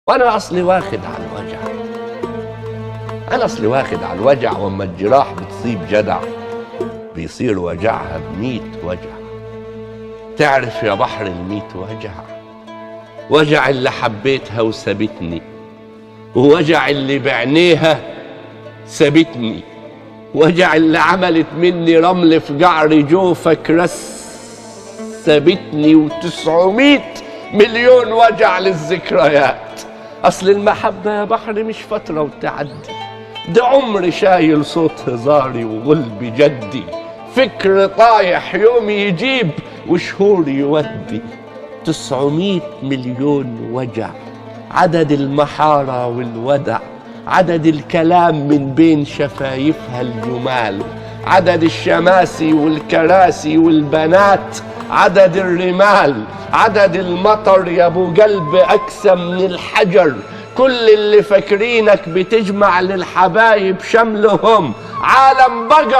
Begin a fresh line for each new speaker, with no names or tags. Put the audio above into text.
وانا اصلي واخد على الوجع انا اصلي واخد على الوجع واما الجراح بتصيب جدع بيصير وجعها بميت وجع تعرف يا بحر الميت وجع وجع اللي حبيتها وسابتني ووجع اللي بعينيها سابتني وجع اللي عملت مني رمل في جعر جوفك رس سابتني وتسعمية مليون وجع للذكريات أصل المحبة يا بحر مش فترة وتعدي ده عمر شايل صوت هزاري وغلب جدي فكر طايح يوم يجيب وشهور يودي تسعمية مليون وجع عدد المحارة والودع عدد الكلام من بين شفايفها الجمال عدد الشماسي والكراسي والبنات عدد الرمال عدد المطر يا ابو قلب اكسى من الحجر كل اللي فاكرينك بتجمع للحبايب شملهم عالم بقى